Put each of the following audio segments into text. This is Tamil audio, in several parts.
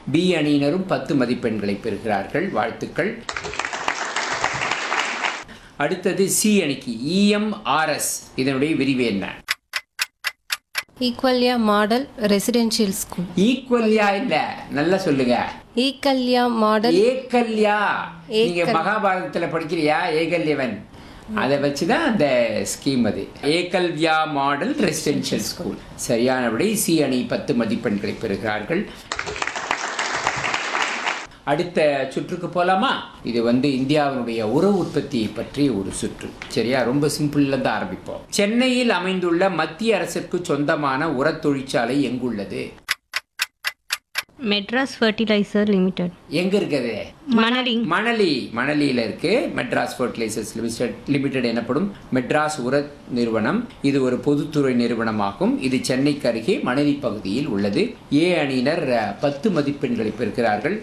பி அணியினரும் பத்து மதிப்பெண்களை பெறுகிறார்கள் வாழ்த்துக்கள் அடுத்தது சி அணிக்கு இஎம்ஆர்எஸ் இதனுடைய விரிவு என்ன Eklavya model residential school Eklavya இல்ல நல்லா சொல்லுங்க ஈக்கல்யா மாடல் ஏகல்யா நீங்க மகாபாரதத்துல படிக்கிறியா ஏகல்யவன் அதை வச்சுதான் அந்த ஸ்கீம் அது ஏகல்வியா மாடல் ரெசிடென்ஷியல் ஸ்கூல் சரியானபடி சி அணி பத்து மதிப்பெண்களை பெறுகிறார்கள் அடுத்த சுற்றுக்கு போலாமா இது வந்து இந்தியாவினுடைய உர உற்பத்தியை பற்றிய ஒரு சுற்று சரியா ரொம்ப சிம்பிள்ல தான் ஆரம்பிப்போம் சென்னையில் அமைந்துள்ள மத்திய அரசிற்கு சொந்தமான உரத் தொழிற்சாலை எங்குள்ளது மெட்ராஸ் ஃபர்டிலைசர் லிமிடெட் எங்க இருக்குது மணலி மணலி மணலியில இருக்கு மெட்ராஸ் ஃபர்டிலைசர்ஸ் லிமிடெட் லிமிடெட் எனப்படும் மெட்ராஸ் உர நிறுவனம் இது ஒரு பொதுத்துறை நிறுவனமாகும் இது சென்னைக்கு அருகே மணலி பகுதியில் உள்ளது ஏ அணியினர் அஹ், பத்து மதிப்பெண்களை பெறுகிறார்கள்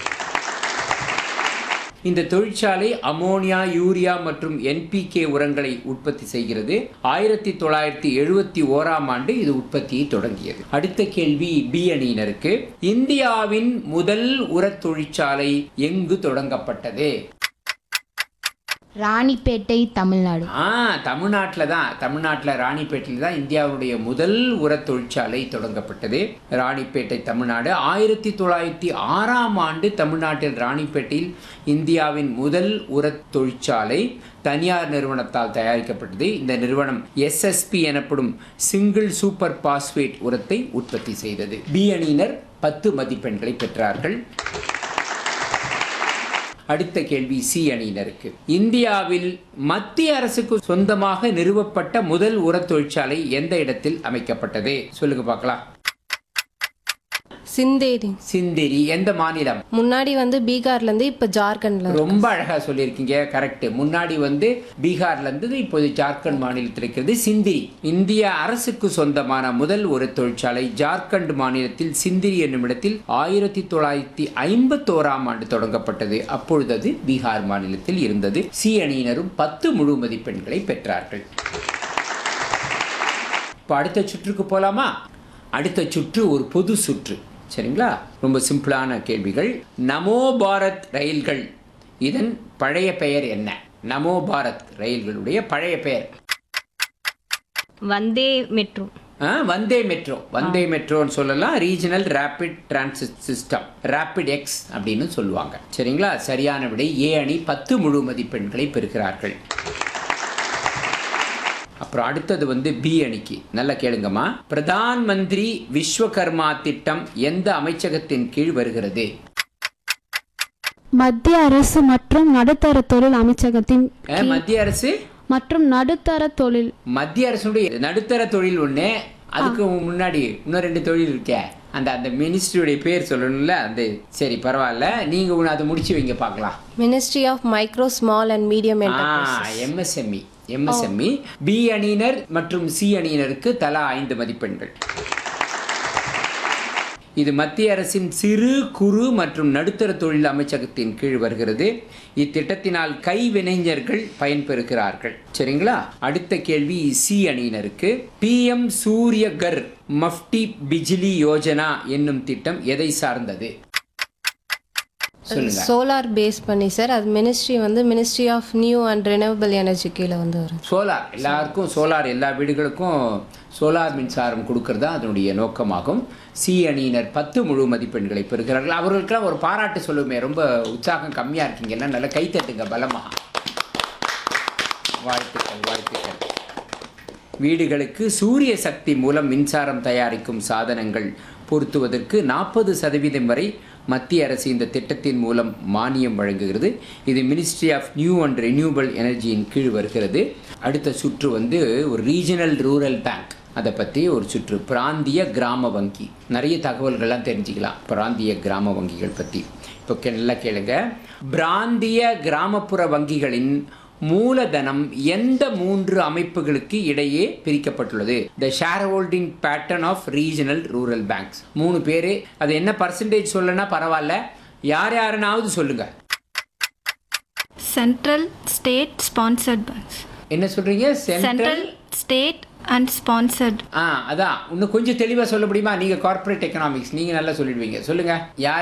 இந்த தொழிற்சாலை அமோனியா யூரியா மற்றும் என்பிகே உரங்களை உற்பத்தி செய்கிறது ஆயிரத்தி தொள்ளாயிரத்தி எழுபத்தி ஓராம் ஆண்டு இது உற்பத்தியை தொடங்கியது அடுத்த கேள்வி பி அணியினருக்கு இந்தியாவின் முதல் உரத் தொழிற்சாலை எங்கு தொடங்கப்பட்டது ராணிப்பேட்டை தமிழ்நாடு ஆ தமிழ்நாட்டில் தான் தமிழ்நாட்டில் ராணிப்பேட்டையில் தான் இந்தியாவுடைய முதல் உரத் தொழிற்சாலை தொடங்கப்பட்டது ராணிப்பேட்டை தமிழ்நாடு ஆயிரத்தி தொள்ளாயிரத்தி ஆறாம் ஆண்டு தமிழ்நாட்டில் ராணிப்பேட்டையில் இந்தியாவின் முதல் உரத் தொழிற்சாலை தனியார் நிறுவனத்தால் தயாரிக்கப்பட்டது இந்த நிறுவனம் எஸ்எஸ்பி எனப்படும் சிங்கிள் சூப்பர் பாஸ்பேட் உரத்தை உற்பத்தி செய்தது பி அணியினர் பத்து மதிப்பெண்களை பெற்றார்கள் அடுத்த கேள்வி சி அணியினருக்கு இந்தியாவில் மத்திய அரசுக்கு சொந்தமாக நிறுவப்பட்ட முதல் உரத் தொழிற்சாலை எந்த இடத்தில் அமைக்கப்பட்டது சொல்லுங்க பார்க்கலாம் சிந்தேரி சிந்திரி எந்த மாநிலம் முன்னாடி வந்து பீகார்ல இருந்து இப்ப ஜார்க்கண்ட்ல இருக்கு. ரொம்ப அழகா சொல்லியிருக்கீங்க கரெக்ட் முன்னாடி வந்து பீகார்ல இருந்தது இப்போது ஜார்க்கண்ட் மாநிலத்தில் இருக்கிறது சிந்திரி இந்திய அரசுக்கு சொந்தமான முதல் ஒரு தொழிற்சாலை ஜார்க்கண்ட் மாநிலத்தில் சிந்திரி என்னும் இடத்தில் ஆயிரத்தி தொள்ளாயிரத்தி ஐம்பத்தோராம் ஆண்டு தொடங்கப்பட்டது அப்பொழுது அது பீகார் மாநிலத்தில் இருந்தது சி அணியினரும் பத்து முழு மதிப்பெண்களை பெற்றார்கள் இப்போ அடுத்த சுற்றுக்கு போலாமா அடுத்த சுற்று ஒரு பொது சுற்று சரிங்களா ரொம்ப சிம்பிளான கேள்விகள் நமோ பாரத் ரயில்கள் இதன் பழைய பெயர் என்ன நமோ பாரத் ரயில்களுடைய பழைய பெயர் வந்தே மெட்ரோ ஆ, வந்தே மெட்ரோ வந்தே மெட்ரோன்னு சொல்லலாம் regional rapid transit system rapid X அப்படின்னு சொல்லுவாங்க சரிங்களா சரியான விடை ஏ அணி பத்து முழு மதிப்பெண்களை பெறுகிறார்கள் அப்புறம் அடுத்தது வந்து பி அணிக்கு நல்லா கேளுங்கம்மா பிரதான் மந்திரி விஸ்வகர்மா திட்டம் எந்த அமைச்சகத்தின் கீழ் வருகிறது மத்திய அரசு மற்றும் நடுத்தர தொழில் அமைச்சகத்தின் ஆ, மத்திய அரசு மற்றும் நடுத்தர தொழில் மத்திய அரசுடைய நடுத்தர தொழில் ஒண்ணு அதுக்கு முன்னாடி இன்னும் ரெண்டு தொழில் இருக்கே அந்த அந்த மினிஸ்ட்ரியுடைய பேர் சொல்லணும்ல அந்த சரி பரவாயில்ல நீங்க ஒன்று அதை முடிச்சு வைங்க பார்க்கலாம் ministry of micro small and medium MSME MSME B அணியினர் மற்றும் சி அணியினருக்கு தலா ஐந்து மதிப்பெண்கள் இது மத்திய அரசின் சிறு குறு மற்றும் நடுத்தர தொழில் அமைச்சகத்தின் கீழ் வருகிறது இத்திட்டத்தினால் கைவினைஞர்கள் பயன்பெறுகிறார்கள் சரிங்களா அடுத்த கேள்வி சி அணியினருக்கு பிஎம் சூரியகர் மஃப்டி பிஜிலி யோஜனா என்னும் திட்டம் எதை சார்ந்தது சொல்லுங்க சோலார் பேஸ் பண்ணி சார் அது மினிஸ்ட்ரி வந்து ministry of new and renewable energy கீழே வந்து வரும் சோலார் எல்லாருக்கும் சோலார் எல்லா வீடுகளுக்கும் சோலார் மின்சாரம் கொடுக்கறது தான் அதனுடைய நோக்கமாகும் சி அணியினர் பத்து முழு மதிப்பெண்களை பெறுகிறார்கள் அவர்களுக்கெல்லாம் ஒரு பாராட்டு சொல்லுமே ரொம்ப உற்சாகம் கம்மியாக இருக்கீங்கன்னா நல்லா கைத்தட்டுங்க பலமா வாழ்த்துக்கள் வாழ்த்துக்கள் வீடுகளுக்கு சூரிய சக்தி மூலம் மின்சாரம் தயாரிக்கும் சாதனங்கள் பொருத்துவதற்கு நாற்பது சதவீதம் வரை மத்திய அரசு இந்த திட்டத்தின் மூலம் மானியம் வழங்குகிறது இது ministry of new and renewable எனர்ஜியின் கீழ் வருகிறது அடுத்த சுற்று வந்து ஒரு ரீஜனல் ரூரல் பேங்க் அதை பற்றி ஒரு சுற்று பிராந்திய கிராம வங்கி நிறைய தகவல்கள்லாம் தெரிஞ்சுக்கலாம் பிராந்திய கிராம வங்கிகள் பற்றி இப்போ கே- நல்லா கேளுங்க பிராந்திய கிராமப்புற வங்கிகளின் மூலதனம் எந்த மூன்று அமைப்புகளுக்கு இடையே பிரிக்கப்பட்டுள்ளது the shareholding pattern of regional rural banks மூணு பேர் அது என்ன பர்சன்டேஜ் சொல்லனா பரவாயில்ல யார் யாருனாவது சொல்லுங்க சென்ட்ரல் ஸ்டேட் ஸ்பான்சர்ட் பேங்க்ஸ் என்ன சொல்றீங்க central central state and sponsored ah அதான் இன்னும் கொஞ்சம் தெளிவாக சொல்ல முடியுமா நீங்கள் கார்ப்பரேட் எக்கனாமிக்ஸ் நீங்கள் நல்லா சொல்லிடுவீங்க சொல்லுங்க யார்